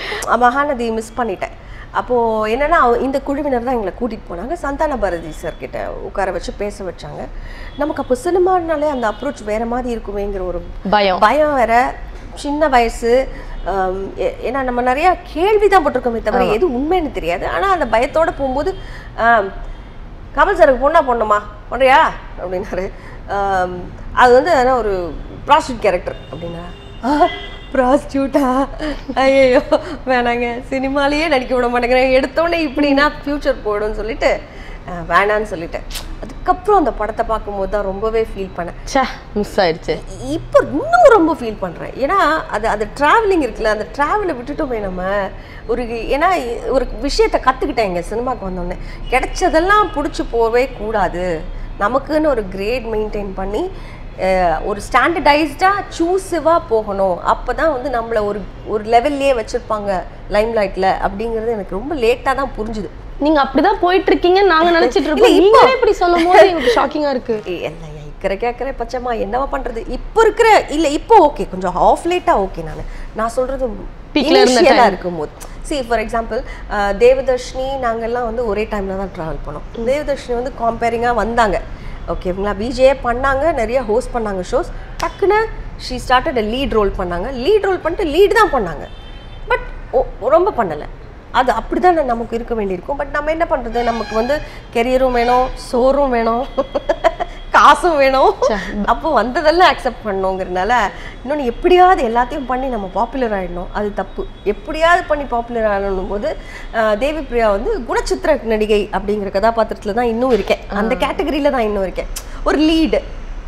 மகாநதி மிஸ் பண்ணிட்டேன் அப்போ என்னன்னா அவ- இந்த குழுவினர் தான் எங்களை கூட்டிட்டு போனாங்க சந்தான பாரதி சார் கிட்ட உட்கார வச்சு பேச வச்சாங்க நமக்கு அப்போ சினிமானாலே அந்த அப்ரோச் வேற மாதிரி இருக்குமேங்கிற ஒரு பயம் பயம் வேற சின்ன வயசு ஆம், ஏ- ஏன்னா நம்ம நிறைய கேள்வி தான் போட்டிருக்கோமே தவிர எது உண்மைன்னு தெரியாது ஆனா அந்த பயத்தோட போகும்போது ஆம், கமல் சாருக்கு பொண்ணா பொண்ணுமா பண்ணுறியா அப்படின்னாரு ஆம், அது வந்து ஆனா ஒரு ப்ராஸ்டியூட் கேரக்டர் அப்படின்னா ப்ராஸ்டியூட்டா ஐயோ வேணாங்க சினிமாலேயே நடிக்க விட மாட்டேங்கிறேன் எடுத்தோடனே இப்படின்னா ஃப்யூச்சர் போயிடும்னு சொல்லிட்டு ஆ, வேணான்னு சொல்லிட்டேன் அதுக்கப்புறம் அந்த படத்தை பார்க்கும்போது தான் ரொம்பவே ஃபீல் பண்ணேன் ச்சே மிஸ் ஆயிடுச்சு இப்போ இன்னும் ரொம்ப ஃபீல் பண்ணுறேன் ஏன்னா அது அது ட்ராவலிங் இருக்குல்ல அந்த ட்ராவலை விட்டுட்டோமே நம்ம ஒரு ஏன்னா ஒரு விஷயத்தை கற்றுக்கிட்டேன் இங்கே சினிமாவுக்கு வந்தோடனே கிடைச்சதெல்லாம் பிடிச்சி போகவே கூடாது நமக்குன்னு ஒரு கிரேட் மெயின்டைன் பண்ணி அஹ், ஒரு ஸ்டாண்டர்டைஸ்டாக சூஸிவாக போகணும் அப்போ தான் வந்து நம்மளை ஒரு ஒரு லெவல்லையே வச்சுருப்பாங்க லைம் லைட்டில் அப்படிங்கிறது எனக்கு ரொம்ப லேட்டாக தான் புரிஞ்சுது நீங்க அப்படிதான் போயிட்டு இருக்கீங்கன்னு நாங்க நினைச்சிட்டு இருக்கோம் இல்ல, இப்போ- நீங்களே இப்படி சொல்லும் போது எனக்கு ஷாக்கிங்கா இருக்கு என்ன இக்கரை கேட்குற பச்சைமா என்னவா பண்றது இப்போ இருக்கிற இல்ல இப்போ ஓகே கொஞ்சம் ஆஃப் லேட்டா ஓகே நான் நான் சொல்றது Peak ல இருந்த initial ஆ time. இருக்கும்போது see ஃபார் எக்ஸாம்பிள் தேவதர்ஷினி நாங்கெல்லாம் வந்து ஒரே டைம்ல தான் ட்ராவல் பண்ணோம் தேவதர்ஷினி வந்து காம்பேரிங்காக வந்தாங்க ஓகேங்களா பிஜே பண்ணாங்க நிறைய ஹோஸ்ட் பண்ணாங்க ஷோஸ் டக்குன்னு ஷீ ஸ்டார்டட் லீட் ரோல் பண்ணாங்க லீட் ரோல் பண்ணிட்டு லீட் தான் பண்ணாங்க பட் ரொம்ப பண்ணலை அது அப்படி தான் நமக்கு இருக்க வேண்டியிருக்கும் பட் நம்ம என்ன பண்ணுறது நமக்கு வந்து கெரியரும் வேணும் சோறும் வேணும் காசும் வேணும் அப்போ வந்ததெல்லாம் அக்செப்ட் பண்ணணுங்கிறனால இன்னொன்று எப்படியாவது எல்லாத்தையும் பண்ணி நம்ம பாப்புலர் ஆகிடணும் அது தப்பு எப்படியாவது பண்ணி பாப்புலர் ஆகணும் போது ஆஹ், தேவி பிரியா வந்து குணச்சித்திர நடிகை அப்படிங்கிற கதாபாத்திரத்தில் தான் இன்னும் இருக்கேன் அந்த கேட்டகரியில தான் இன்னும் இருக்கேன் ஒரு லீடு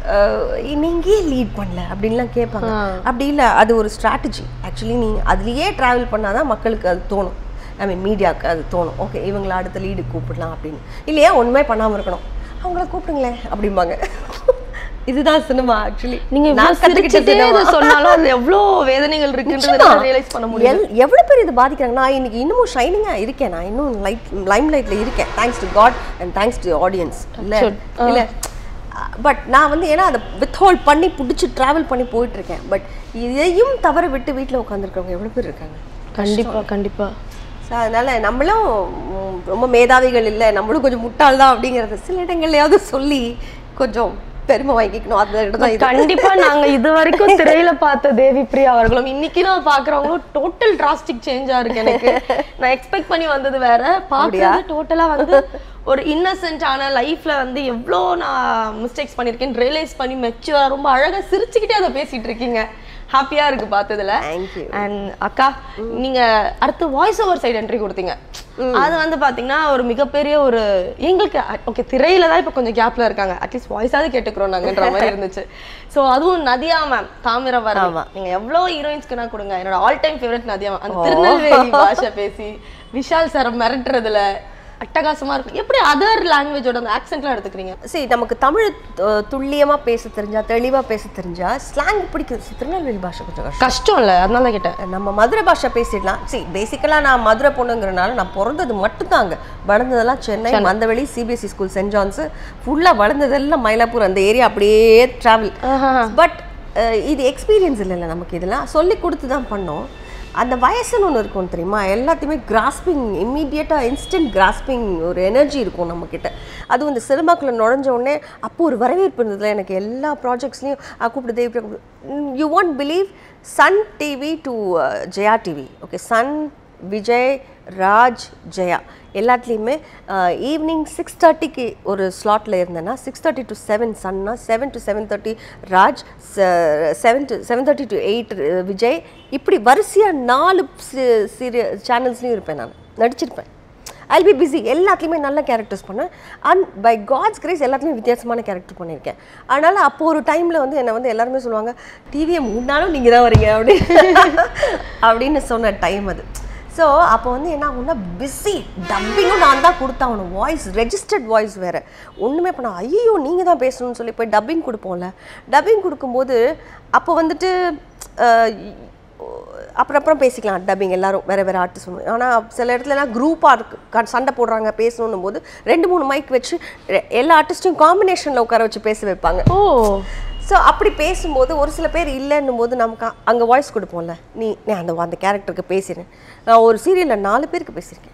நீங்க ஏன் லீட் பண்ணல அப்படின்லாம் கேட்பாங்க அப்படி இல்லை அது ஒரு ஸ்ட்ராட்டஜி ஆக்சுவலி நீ அதுலேயே ட்ராவல் பண்ணாதான் மக்களுக்கு அது தோணும் ஐ மீன் மீடியாவுக்கு அது தோணும் ஓகே இவங்கள அடுத்த லீடு கூப்பிடலாம் அப்படின்னு இல்லையா ஒன்றுமே பண்ணாமல் இருக்கணும் அவங்கள கூப்பிடுங்களேன் அப்படிம்பாங்க இதுதான் சினிமா ஆக்சுவலி நீங்க இவ்வளவு சிரிச்சுட்டே இதை சொன்னாலும் அது எவ்வளவு வேதனைகள் இருக்குன்றத ரியலைஸ் பண்ண முடியும் எவ்வளவு பேர் இது பாதிக்கிறாங்க நான் இன்னைக்கு இன்னமும் ஷைனிங்கா இருக்கேன் நான் இன்னும் லைட் லைம் லைட்ல இருக்கேன் thanks to God and thanks to audience இல்ல Touch wood. இல்ல பட் நான் வந்து ஏன்னா அதை வித்ஹோல்ட் பண்ணி பிடிச்சி ட்ராவல் பண்ணி போயிட்டு இருக்கேன் பட் இதையும் தவற விட்டு வீட்டில் உட்காந்துருக்கவங்க எவ்வளோ பேர் இருக்காங்க கண்டிப்பா கண்டிப்பா ஸோ அதனால நம்மளும் ம், ரொம்ப மேதாவிகள் இல்லை நம்மளும் கொஞ்சம் முட்டாள் தான் அப்படிங்கிறத சில இடங்கள்லயாவது சொல்லி கொஞ்சம் பெருமை வாங்கிக்கணும் அந்த இடம் தான் இது கண்டிப்பா நாங்க இது வரைக்கும் திரையில பார்த்த தேவி பிரியா அவர்களும் இன்னைக்கு நான் பாக்குறவங்களும் டோட்டல் டிராஸ்டிக் சேஞ்சா இருக்கு எனக்கு நான் எக்ஸ்பெக்ட் பண்ணி வந்தது வேற பாக்குறது டோட்டலா வந்து ஒரு இன்னசென்ட்டான லைஃப்ல வந்து எவ்வளோ நான் மிஸ்டேக்ஸ் பண்ணியிருக்கேன் ரியலைஸ் பண்ணி மெச்சுவரா ரொம்ப அழகா சிரிச்சுக்கிட்டே அதை பேசிட்டு இருக்கீங்க ஹாப்பியா இருக்கு பார்த்ததுல Thank you. அண்ட் அக்கா நீங்க அடுத்து வாய்ஸ் ஓவர் சைடு என்ட்ரி கொடுத்தீங்க அது வந்து பாத்தீங்கன்னா ஒரு மிகப்பெரிய ஒரு எங்களுக்கு ஓகே திரையில தான் இப்ப கொஞ்சம் கேப்ல இருக்காங்க அட்லீஸ்ட் வாய்ஸாவது கேட்டுக்கிறோம் நாங்கன்ற மாதிரி இருந்துச்சு சோ அதுவும் நதியா மேம் தாமிரவரம் ஆமா. நீங்க எவ்வளவு ஹீரோயின்ஸ்க்குனா கொடுங்க என்னோட all time favourite Nadiya ma'am அந்த திருநெல்வேலி பாஷை பேசி விஷால் சார் மிரட்டுறதுல அட்டகாசமா இருக்கும் எப்படி அதர் லாங்குவேஜோட அந்த ஆக்சென்ட்லாம் எடுத்துக்கிறீங்க சரி நமக்கு தமிழ் அஹ், துல்லியமா பேச தெரிஞ்சா தெளிவா பேச தெரிஞ்சா ஸ்லாங் பிடிக்குது திருநெல்வேலி பாஷை கொஞ்சம் கஷ்டம் கஷ்டம் இல்ல அதனால தான் கேட்டேன் நம்ம மதுரை பாஷை பேசிடலாம் சரி பேசிக்கலாக நான் மதுரை பொண்ணுங்கிறனால நான் பிறந்தது மட்டும்தாங்க வளர்ந்ததெல்லாம் Chennai Mandaveli CBSE school saint John's ஃபுல்லாக வளர்ந்ததெல்லாம் மயிலாப்பூர் அந்த ஏரியா அப்படியே ட்ராவல் பட் இது எக்ஸ்பீரியன்ஸ் இல்லைல்ல நமக்கு இதெல்லாம் சொல்லி கொடுத்து தான் பண்ணோம் அந்த வயசுன்னு ஒன்று இருக்கும் தெரியுமா எல்லாத்தையுமே கிராஸ்பிங் இம்மீடியட்டாக இன்ஸ்டன்ட் கிராஸ்பிங் ஒரு எனர்ஜி இருக்கும் நம்மக்கிட்ட அதுவும் இந்த சினிமாக்குள்ளே நுழைஞ்ச உடனே அப்போ ஒரு வரவேற்பு இருந்ததுல எனக்கு எல்லா ப்ராஜெக்ட்ஸ்லையும் கூப்பிட்டு Devi you want believe Sun TV to Jaya TV okay Sun Vijay Raj Jaya எல்லாத்துலேயுமே ஈவினிங் சிக்ஸ் தேர்ட்டிக்கு ஒரு ஸ்லாட்டில் இருந்தேன்னா சிக்ஸ் தேர்ட்டி டு செவன் சன்னா seven to seven thirty Raj seven to seven thirty to eight Vijay இப்படி வரிசையாக நாலு சீரிய சேனல்ஸ்லையும் இருப்பேன் நான் நடிச்சிருப்பேன் ஐல் பி பிஸி எல்லாத்துலேயுமே நல்ல கேரக்டர்ஸ் பண்ணேன் அண்ட் பை காட்ஸ் கிரேஸ் எல்லாத்துலேயும் வித்தியாசமான கேரக்டர் பண்ணியிருக்கேன் அதனால் அப்போ ஒரு டைமில் வந்து என்னை வந்து எல்லாருமே சொல்லுவாங்க டிவியை மூணு நீங்கள் தான் வரீங்க அப்படி அப்படின்னு சொன்ன டைம் அது ஸோ அப்போ வந்து என்ன ஆகும்னா பிஸி டப்பிங்கும் நான் தான் கொடுத்தாகணும் வாய்ஸ் ரெஜிஸ்டர்ட் வாய்ஸ் வேறு ஒன்றுமே பண்ண ஐயோ நீங்கள் தான் பேசணும்னு சொல்லி போய் டப்பிங் கொடுப்போம்ல டப்பிங் கொடுக்கும்போது அப்போ வந்துட்டு அஹ், அப்புறம் அப்புறம் பேசிக்கலாம் டப்பிங் எல்லாரும் வேறு வேறு ஆர்டிஸ்ட் ஆனால் சில இடத்துலலாம் குரூப்பாக இருக்கு சண்டை போடுறாங்க பேசணும் போது ரெண்டு மூணு மைக் வச்சு ரெ- எல்லா ஆர்டிஸ்ட்டையும் காம்பினேஷனில் உட்கார வச்சு பேச வைப்பாங்க ஓ ஸோ அப்படி பேசும்போது ஒரு சில பேர் இல்லைன்னும் போது நமக்கு அங்கே வாய்ஸ் கொடுப்போம்ல நீ நீ அந்த அந்த கேரக்டருக்கு பேசினேன் நான் ஒரு சீரியலில் நாலு பேருக்கு பேசியிருக்கேன்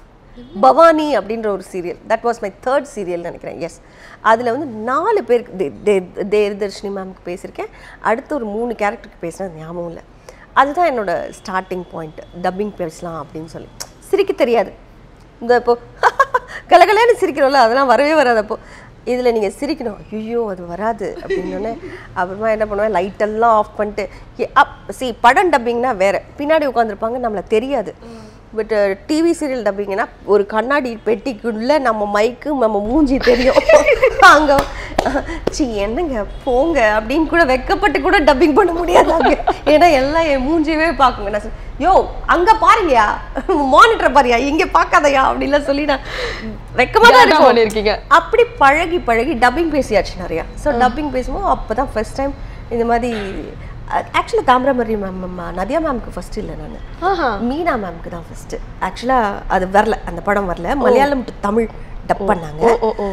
பவானி அப்படின்ற ஒரு serial that was my third serial நினைக்கிறேன் எஸ் அதில் வந்து நாலு பேருக்கு தே- தே- தேவதர்ஷினி மேம்க்கு பேசியிருக்கேன் அடுத்து ஒரு மூணு கேரக்டருக்கு பேசினது ஞாபகம் இல்லை அதுதான் என்னோட ஸ்டார்டிங் பாயிண்ட் டப்பிங் பேசலாம் அப்படின்னு சொல்லி சிரிக்க தெரியாது இந்த இப்போ கலகலன்னு சிரிக்கிறோம்ல அதெல்லாம் வரவே வராது அப்போ இதில் நீங்கள் சிரிக்கணும் ஐயோ அது வராது அப்படின்னோடனே அப்புறமா என்ன பண்ணுவேன் லைட்டெல்லாம் ஆஃப் பண்ணிட்டு ஏ- அப் சி படம் டப்பிங்னா வேறு பின்னாடி உட்காந்துருப்பாங்க நம்மளை தெரியாது பட் டிவி சீரியல் டப்பிங்னா ஒரு கண்ணாடி பெட்டிக்குள்ளே நம்ம மைக்கு நம்ம மூஞ்சி தெரியும் அங்கே சி என்னங்க போங்க அப்படின்னு கூட வெக்கப்பட்டு கூட டப்பிங் பண்ண முடியாது அங்க ஏன்னா எல்லாம் என் மூஞ்சியவே பார்க்குங்க நான் சொல் யோ அங்கே பாருங்கயா மானிட்டர் பாரியா இங்கே பார்க்காதயா அப்படின்லாம் சொல்லி நான் வெக்கமாக தான் Gag-ஆ இருக்கும் பண்ணியிருக்கீங்க. அப்படி பழகி பழகி டப்பிங் பேசியாச்சு நிறையா ஸோ டப்பிங் பேசும்போது அப்போ தான் ஃபர்ஸ்ட் டைம் இந்த மாதிரி ஆக்சுவலாக தாமிரமரி மேம் நதியா மேம்க்கு ஃபர்ஸ்ட் இல்லை நான் ஆஹா மீனா மேம்க்கு தான் ஃபர்ஸ்ட் ஆக்சுவலாக அது வரல அந்த படம் வரல மலையாளம் டு தமிழ் டப் பண்ணாங்க ஓ ஓ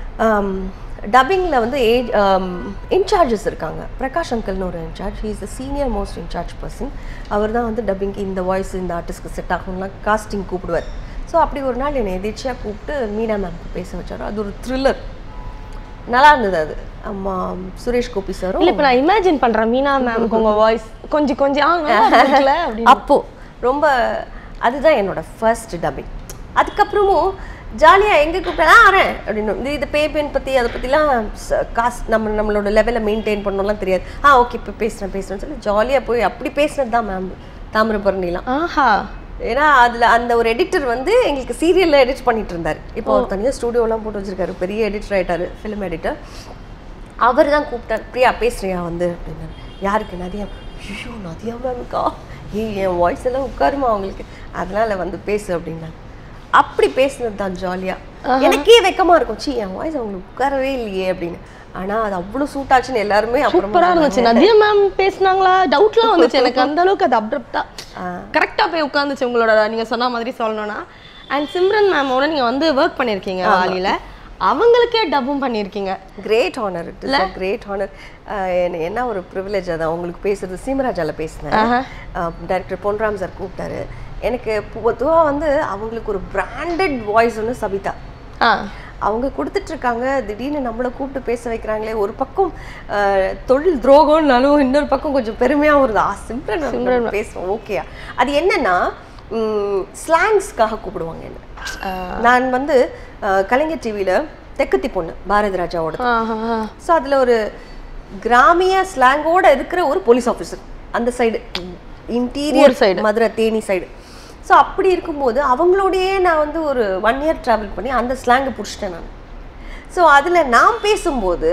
டப்பிங்கில் வந்து ஏஜ் இன்சார்ஜஸ் இருக்காங்க பிரகாஷ் அங்கிள்னு ஒரு incharge he is the senior most incharge person அவர் தான் வந்து டப்பிங்க்கு இந்த வாய்ஸ் இந்த ஆர்டிஸ்ட்க்கு செட் ஆகும்லாம் காஸ்டிங் கூப்பிடுவார் ஸோ அப்படி ஒரு நாள் என்னை எதிர்ச்சியாக கூப்பிட்டு மீனா மேம்க்கு பேச வச்சாரு அது ஒரு த்ரில்லர் நல்லா இருந்தது அது அம்மா சுரேஷ் கோபி சாரும் இல்ல இப்ப நான் இமேஜின் பண்றேன் மீனா மேம் உங்க வாய்ஸ் கொஞ்சம் கொஞ்சம் ஆ, நல்லா இருக்குல்ல அப்படின்னு அப்போ ரொம்ப அதுதான் என்னோட ஃபர்ஸ்ட் டப்பிங் அதுக்கப்புறமும் ஜாலியாக எங்கே கூப்பிட்டா வரேன் அப்படின்னு இது இது பே பென் பற்றி அதை பற்றிலாம் காசு நம்ம நம்மளோட லெவலில் மெயின்டைன் பண்ணணும்லாம் தெரியாது ஆ ஓகே இப்போ பேசுகிறேன் பேசுகிறேன்னு சொல்லி ஜாலியாக போய் அப்படி பேசுனது தான் மேம் தாமிரபரணிலாம் ஆஹா ஏன்னா அதில் அந்த ஒரு எடிட்டர் வந்து எங்களுக்கு சீரியலில் எடிட் பண்ணிட்டு இருந்தார் இப்போ அவர் தனியாக ஸ்டூடியோலாம் போட்டு வச்சிருக்காரு பெரிய எடிட்டர் ஆயிட்டாரு ஃபிலிம் எடிட்டர் அவர் தான் கூப்பிட்டார் பிரியா பேசுறியா வந்து அப்படின்னாரு யாருக்கு நதியா ஐயோ நதியா மேம்க்கா ஏய் என் வாய்ஸ் எல்லாம் உட்காருமா அவங்களுக்கு அதனால வந்து பேசு அப்படின்னாங்க அப்படி பேசுனது தான் ஜாலியாக எனக்கே வெக்கமா இருக்கும் சி என் வாய்ஸ் அவங்களுக்கு உட்காரவே இல்லையே அப்படின்னு ஆனா அது அவ்வளோ சூட் ஆச்சுன்னு எல்லாருமே சூப்பரா அப்புறமா இருந்துச்சு நதியா மேம் பேசுனாங்களா டவுட்லாம் வந்துச்சு எனக்கு அந்த அளவுக்கு அது அப்டப்டா கரெக்டா போய் உட்காந்துச்சு உங்களோட நீங்க சொன்ன மாதிரி சொல்லணும்னா அண்ட் சிம்ரன் மேமோட நீங்க வந்து ஒர்க் பண்ணிருக்கீங்க வாலியில அவங்களுக்கே டப்பும் பண்ணிருக்கீங்க great honour it is great honour என்ன ஒரு ப்ரிவிலேஜ் அதான் உங்களுக்கு பேசுறது சீமராஜால பேசினேன் டைரக்டர் பொன்ராம் சார் கூப்பிட்டாரு எனக்கு பொதுவாக வந்து அவங்களுக்கு ஒரு பிராண்டட் வாய்ஸ் ஒன்று சபிதா ஆ அவங்க கொடுத்துட்டு இருக்காங்க திடீர்னு நம்மளை கூப்பிட்டு பேச வைக்கிறாங்களே ஒரு பக்கம் அஹ், தொழில் துரோகம்னாலும் இன்னொரு பக்கம் கொஞ்சம் பெருமையாகவும் வருது ஆ சிம்ரன் சிம்ரன் பேசுவோம் ஓகே அது என்னன்னா ஸ்லாங்ஸ்க்காக கூப்பிடுவாங்க என்ன நான் வந்து அஹ், கலைஞர் டிவியில் தெக்குத்தி பொண்ணு பாரதி ராஜாவோட ஆஹா ஸோ அதில் ஒரு கிராமிய ஸ்லாங்கோட இருக்கிற ஒரு போலீஸ் ஆஃபீஸர் அந்த side interior side. Madurai Theni side so அப்படி இருக்கும்போது அவங்களோடயே நான் வந்து ஒரு ஒன் இயர் ட்ராவல் பண்ணி அந்த ஸ்லாங்கை பிடிச்சிட்டேன் நான் ஸோ அதில் நான் பேசும்போது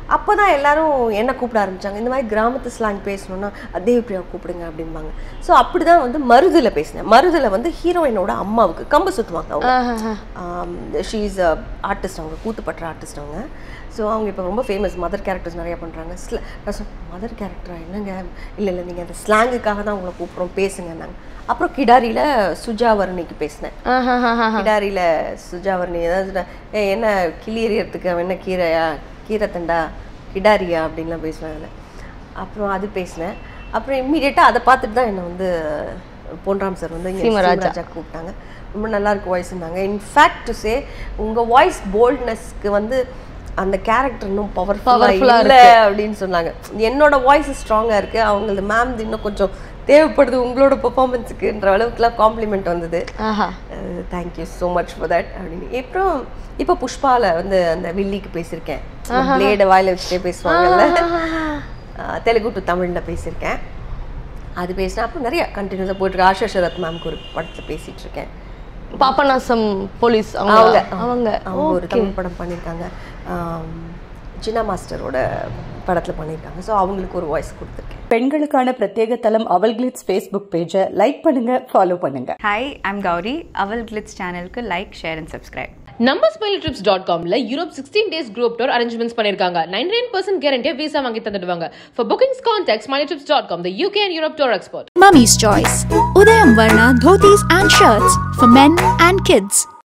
அப்போ தான் எல்லாரும் என்ன கூப்பிட ஆரம்பிச்சாங்க இந்த மாதிரி கிராமத்து ஸ்லாங் பேசணுன்னா தேவப்பிரியா கூப்பிடுங்க அப்படிம்பாங்க ஸோ அப்படி தான் வந்து மருதில் பேசினேன் மருதில் வந்து ஹீரோயினோட அம்மாவுக்கு கம்பு சுற்றுவாங்க அவங்க ஷீ இஸ் ஆர்டிஸ்ட் அவங்க கூத்துப்பட்டுற ஆர்டிஸ்ட் அவங்க ஸோ அவங்க இப்போ ரொம்ப ஃபேமஸ் மதர் கேரக்டர்ஸ் நிறையா பண்ணுறாங்க ஸ்ல நான் சொல் மதர் கேரக்டரா என்னங்க இல்லை இல்லை நீங்கள் அந்த ஸ்லாங்குக்காக தான் உங்களை கூப்பிட்றோம் பேசுங்கன்னாங்க அப்புறம் கிடாரியில் சுஜாவரணிக்கு பேசினேன் கிடாரியில் சுஜாவரணி ஏதாவது சொன்னா, "ஏய், என்ன கிளி எறியறதுக்கு அவன் என்ன கீரையா கீரை தண்டா கிடாரியா அப்படின்லாம் பேசுவேன் அதில் அப்புறம் அது பேசினேன் அப்புறம் இம்மீடியட்டாக அதை பார்த்துட்டு தான் என்னை வந்து பொன்ராம் சார் வந்து இங்க சீமராஜா. சீமராஜா கூப்பிட்டாங்க ரொம்ப நல்லா இருக்கு வாய்ஸ்னாங்க இன்ஃபேக்ட் டு சே உங்கள் வாய்ஸ் போல்ட்னஸ்க்கு வந்து அந்த கேரக்டர் இன்னும் Powerful-ஆ பவர்ஃபுல்லாக இல்லை அப்படின்னு சொன்னாங்க என்னோட வாய்ஸ் ஸ்ட்ராங்காக இருக்குது அவங்களது மேம் இன்னும் கொஞ்சம் தேவைப்படுது உங்களோட பெர்ஃபார்மன்ஸுக்குன்ற அளவுக்குலாம் காம்ப்ளிமெண்ட் வந்தது ஆஹா thank you so much for that அப்படின்னு அப்புறம் இப்போ புஷ்பால வந்து அந்த வில்லிக்கு பேசியிருக்கேன் பிளேட வாயில வச்சுட்டே பேசுவாங்கல்ல அஹ், தெலுங்கு டு தமிழில் பேசியிருக்கேன் அது பேசினேன் அப்புறம் நிறைய கண்டினியூஸாக போயிட்டுருக்கு ஆஷா சரத் மேம்க்கு ஒரு படத்தில் பேசிகிட்டு இருக்கேன் பாப்பநாசம் போலீஸ் அவங்க அவங்க அவங்க அவங்க ஒரு தமிழ் படம் பண்ணியிருக்காங்க ஆம், ஜின்னா மாஸ்டரோட படத்தில் பண்ணியிருக்காங்க ஸோ அவங்களுக்கு ஒரு வாய்ஸ் கொடுத்துருக்கேன் பெண்களுக்கான பிரத்யேக தளம் அவல் கிளிட்ஸ் ஃபேஸ்புக் பேஜை லைக் பண்ணுங்க ஃபாலோ பண்ணுங்க hi I'm Gowri Aval glitz சேனலுக்கு லைக் ஷேர் அண்ட் சப்ஸ்கிரைப் நம்ம ஸ்மைல் ட்ரிப்ஸ் டாட் காம்ல Europe sixteen days group tour arrangements பண்ணிருக்காங்க நைன் நைன் பர்சன்ட் கேரண்டியா விசா வாங்கி தந்துடுவாங்க for bookings contact smile trips dot com the UK and Europe tour expert Mummy's Choice. Udayam Varna dhotis and shirts for men and kids.